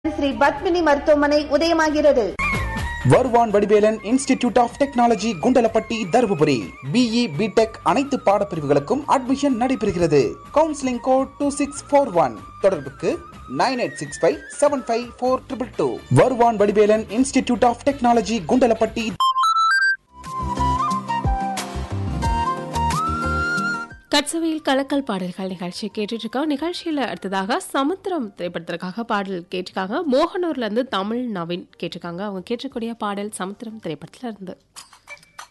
ஸ்ரீ பத்மினி மருத்துவமனை உதயமாகிறது Varuvan Vadivelan institute of technology Kundalapatti Dharmapuri BE BTech அனைத்து பாடப்பிரிவுகளுக்கும் அட்மிஷன் நடைபெறுகிறது counselling code two six four one தொடர்புக்கு nine eight six five seven five four triple two Varuvan Vadivelan institute of technology Kundalapatti கட்சவையில் கலக்கல் பாடல்கள் நிகழ்ச்சி கேட்டுட்டு இருக்கோம் நிகழ்ச்சியில் அடுத்ததாக சமுத்திரம் திரைப்படத்திற்காக பாடல் கேட்டிருக்காங்க மோகனூர்ல இருந்து தமிழ் நவீன் கேட்டிருக்காங்க அவங்க கேட்டிருக்கூடிய பாடல் சமுத்திரம் திரைப்படத்துல இருந்து